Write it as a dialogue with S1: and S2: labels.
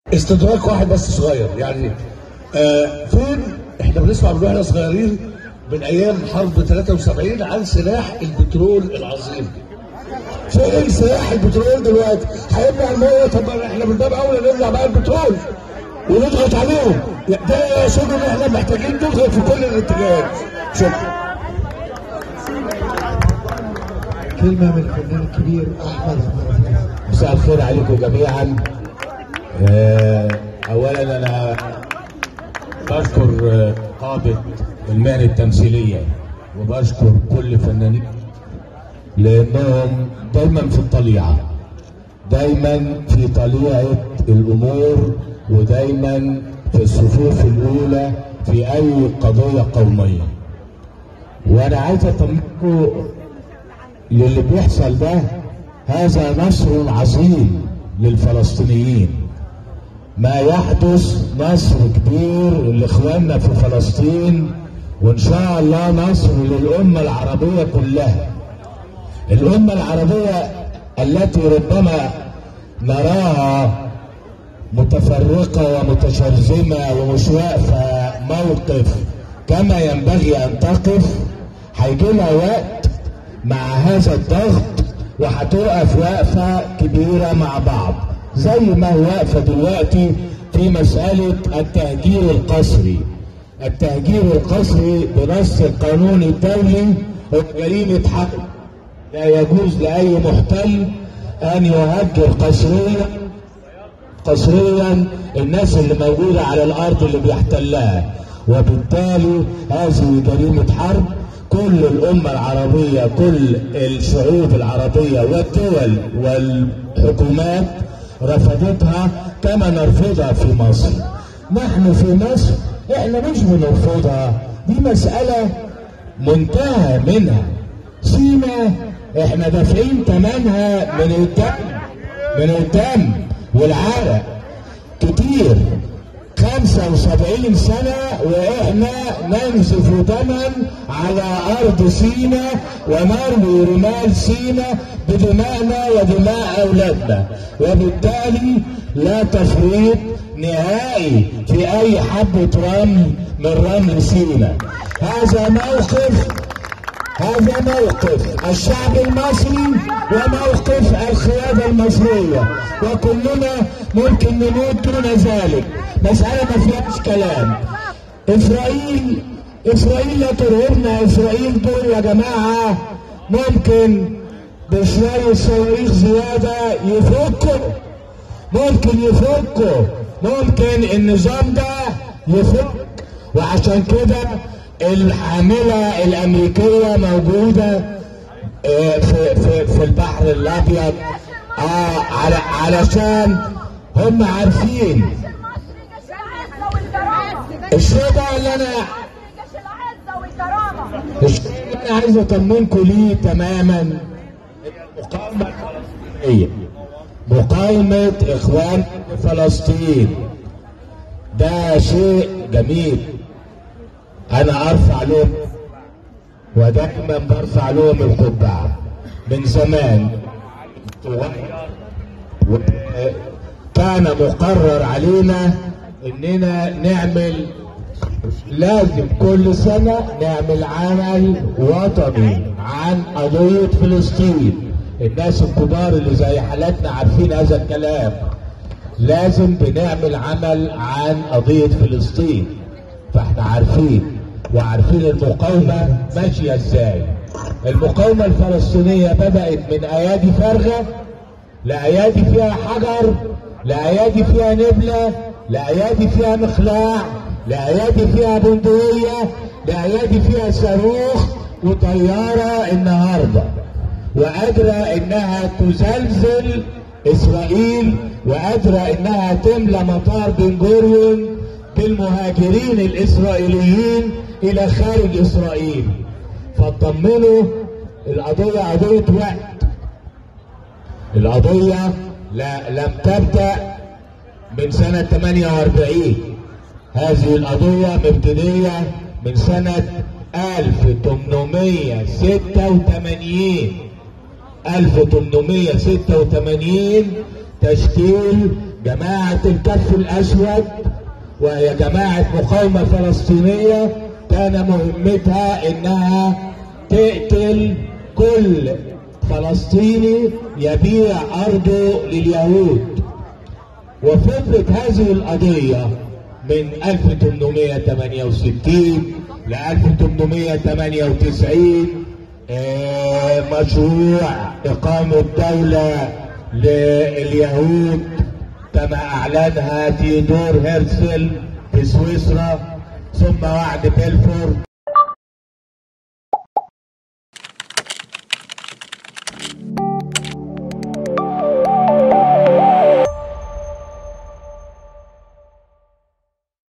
S1: استدراك واحد بس صغير يعني آه فين احنا بنسمع من واحنا صغيرين من ايام حرب 73 عن سلاح البترول العظيم فين سلاح البترول دلوقتي؟ هيمنع الميه طب احنا من باب اولى نمنع بقى البترول ونضغط عليهم ده يشوف ان احنا محتاجين نضغط في كل الاتجاهات شكرا
S2: كلمة من الفنان الكبير أحمد عبد الرحمن
S3: مساء الخير عليكم جميعا آه، اولا انا بشكر آه، قادة المهنة التمثيلية وبشكر كل فنانين لانهم دايما في الطليعة دايما في طليعة الامور ودايما في الصفوف الاولى في اي قضية قومية وانا عايز اطمنكم للي بيحصل ده هذا نصر عظيم للفلسطينيين ما يحدث نصر كبير لاخواننا في فلسطين وان شاء الله نصر للامه العربيه كلها الامه العربيه التي ربما نراها متفرقه ومتشرذمه ومش واقفه موقف كما ينبغي ان تقف هيجي لها وقت مع هذا الضغط وهتقف وقفه كبيره مع بعض زي ما هو واقفه دلوقتي في مساله التهجير القسري التهجير القسري بنص القانون الدولي هو جريمه حرب لا يجوز لاي محتل ان يهجر قسريا قسريا الناس اللي موجوده على الارض اللي بيحتلها وبالتالي هذه جريمه حرب كل الأمة العربية كل الشعوب العربية والدول والحكومات رفضتها كما نرفضها في مصر نحن في مصر احنا مش بنرفضها دي مسألة منتهى منها سينا احنا دافعين ثمنها من الدم من الدم والعرق كتير 75 سنة وإحنا ننزف دما على أرض سينا ونروي رمال سينا بدمائنا ودماء أولادنا وبالتالي لا تفريط نهائي في أي حبة رمل من رمل سينا هذا موقف هذا موقف الشعب المصري وموقف القيادة المصرية وكلنا ممكن نموت دون ذلك مسألة ما فيهاش كلام إسرائيل إسرائيل لا ترهبنا إسرائيل دول يا جماعة ممكن بشوية صواريخ زيادة يفكوا ممكن يفكوا ممكن النظام ده يفك وعشان كده الحاملة الأمريكية موجودة آه، في, في, في البحر الأبيض آه على علشان هم عارفين الشيء اللي أنا الشيء اللي أنا عايز أطمنكم ليه تماما المقاومة الفلسطينية مقاومة إخوان فلسطين ده شيء جميل انا ارفع لهم ودائما برفع لهم القبعه من زمان كان مقرر علينا اننا نعمل لازم كل سنة نعمل عمل وطني عن قضية فلسطين الناس الكبار اللي زي حالاتنا عارفين هذا الكلام لازم بنعمل عمل عن قضية فلسطين فاحنا عارفين وعارفين المقاومة ماشية ازاي المقاومة الفلسطينية بدأت من ايادي فارغة لأيادي فيها حجر لأيادي فيها نبلة لأيادي فيها مخلاع لأيادي فيها بندقية لأيادي فيها صاروخ وطيارة النهاردة وقادرة انها تزلزل اسرائيل وقادرة انها تملى مطار بن جوريون بالمهاجرين الاسرائيليين الى خارج اسرائيل فاطمنوا القضية قضية وقت القضية لا لم تبدأ من سنة 48 هذه القضية مبتدية من سنة 1886 1886 تشكيل جماعة الكف الأسود وهي جماعة مقاومة فلسطينية كان مهمتها إنها تقتل كل فلسطيني يبيع أرضه لليهود وفضلت هذه القضية من 1868 ل 1898 آه، مشروع إقامة دولة لليهود كما أعلنها تيودور هيرسل في سويسرا ثم وعد بلفور